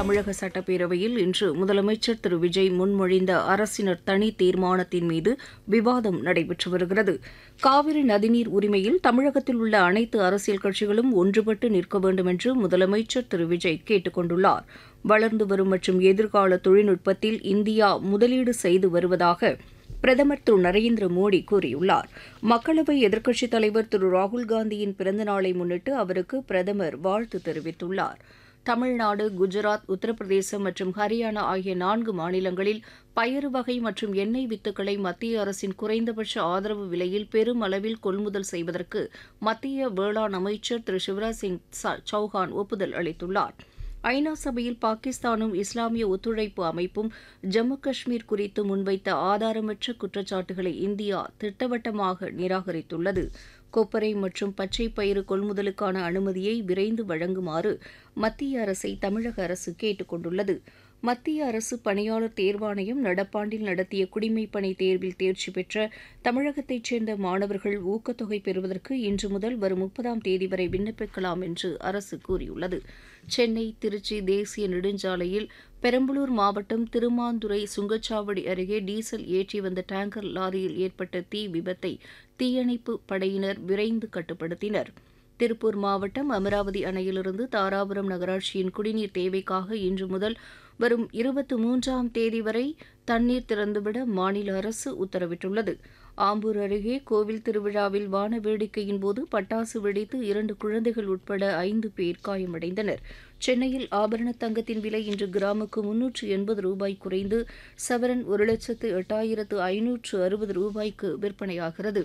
தமிழக சட்டப்பேரவையில் இன்று முதலமைச்சர் திரு விஜய் முன்மொழிந்த அரசினர் தனி தீர்மானத்தின் மீது விவாதம் நடைபெற்று வருகிறது காவிரி நதிநீர் உரிமையில் தமிழகத்தில் உள்ள அனைத்து அரசியல் கட்சிகளும் ஒன்றுபட்டு நிற்க வேண்டும் என்று முதலமைச்சர் திரு விஜய் கேட்டுக் கொண்டுள்ளார் வளர்ந்து வரும் மற்றும் எதிர்கால தொழில்நுட்பத்தில் இந்தியா முதலீடு செய்து வருவதாக பிரதமர் திரு நரேந்திர மோடி கூறியுள்ளார் மக்களவை எதிர்க்கட்சித் தலைவர் திரு ராகுல்காந்தியின் பிறந்த நாளை முன்னிட்டு அவருக்கு பிரதமர் வாழ்த்து தெரிவித்துள்ளார் தமிழ்நாடு குஜராத் உத்தரப்பிரதேசம் மற்றும் ஹரியானா ஆகிய நான்கு மாநிலங்களில் பயறு வகை மற்றும் எண்ணெய் வித்துக்களை மத்திய அரசின் குறைந்தபட்ச ஆதரவு விலையில் பெருமளவில் கொள்முதல் செய்வதற்கு மத்திய வேளாண் அமைச்சர் திரு சிவராஜ் சிங் சௌஹான் ஒப்புதல் அளித்துள்ளார் ஐநா சபையில் பாகிஸ்தானும் இஸ்லாமிய ஒத்துழைப்பு அமைப்பும் ஜம்மு காஷ்மீர் குறித்து முன்வைத்த ஆதாரமற்ற குற்றச்சாட்டுகளை இந்தியா திட்டவட்டமாக நிராகரித்துள்ளது கொப்பரை மற்றும் பச்சை பயிறு கொள்முதலுக்கான அனுமதியை விரைந்து வழங்குமாறு மத்திய அரசை தமிழக அரசு கேட்டுக் கொண்டுள்ளது மத்திய அரசு பணியாளர் தேர்வாணையம் நடப்பாண்டில் நடத்திய குடிமைப் பணி தேர்வில் தேர்ச்சி பெற்ற தமிழகத்தைச் சேர்ந்த மாணவர்கள் ஊக்கத்தொகை பெறுவதற்கு இன்று முதல் வரும் முப்பதாம் தேதி வரை விண்ணப்பிக்கலாம் என்று அரசு கூறியுள்ளது சென்னை திருச்சி தேசிய நெடுஞ்சாலையில் பெரம்பலூர் மாவட்டம் திருமாந்துறை சுங்கச்சாவடி அருகே டீசல் ஏற்றி வந்த டேங்கர் லாரியில் ஏற்பட்ட தீ விபத்தை தீயணைப்பு படையினர் விரைந்து கட்டுப்படுத்தினர் திருப்பூர் மாவட்டம் அமராவதி அணையிலிருந்து தாராபுரம் நகராட்சியின் குடிநீர் தேவைக்காக இன்று முதல் வரும் இருபத்தி மூன்றாம் தேதி வரை தண்ணீர் திறந்துவிட மாநில அரசு உத்தரவிட்டுள்ளது ஆம்பூர் அருகே கோவில் திருவிழாவில் வான வேடிக்கையின் போது பட்டாசு வெடித்து இரண்டு குழந்தைகள் உட்பட ஐந்து பேர் காயமடைந்தனர் சென்னையில் ஆபரண தங்கத்தின் விலை இன்று கிராமுக்கு முன்னூற்று எண்பது ரூபாய் குறைந்து சவரன் ஒரு லட்சத்து எட்டாயிரத்து ஐநூற்று அறுபது ரூபாய்க்கு விற்பனையாகிறது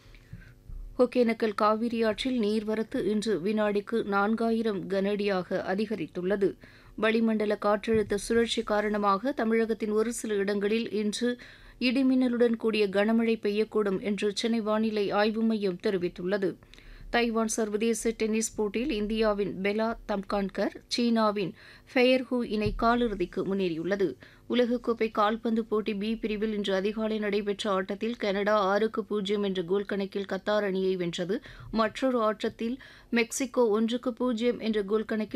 ஒகேனக்கல் காவிரி ஆற்றில் நீர்வரத்து இன்று வினாடிக்கு நான்காயிரம் கனஅடியாக அதிகரித்துள்ளது வளிமண்டல காற்றழுத்த சுழற்சி காரணமாக தமிழகத்தின் ஒரு சில இடங்களில் இன்று இடிமின்னலுடன் கூடிய கனமழை பெய்யக்கூடும் என்று சென்னை வானிலை ஆய்வு மையம் தெரிவித்துள்ளது தைவான் சர்வதேச டென்னிஸ் போட்டியில் இந்தியாவின் பெலா தம்கான்கர் சீனாவின் ஃபெயர்ஹூ இணை காலிறுதிக்கு முன்னேறியுள்ளது உலகக்கோப்பை கால்பந்து போட்டி பி பிரிவில் இன்று அதிகாலை நடைபெற்ற ஆட்டத்தில் கனடா ஆறுக்கு பூஜ்ஜியம் என்ற கோல் கணக்கில் கத்தார் அணியை வென்றது மற்றொரு ஆட்டத்தில் மெக்சிகோ ஒன்றுக்கு பூஜ்ஜியம் என்ற கோல் கணக்கில்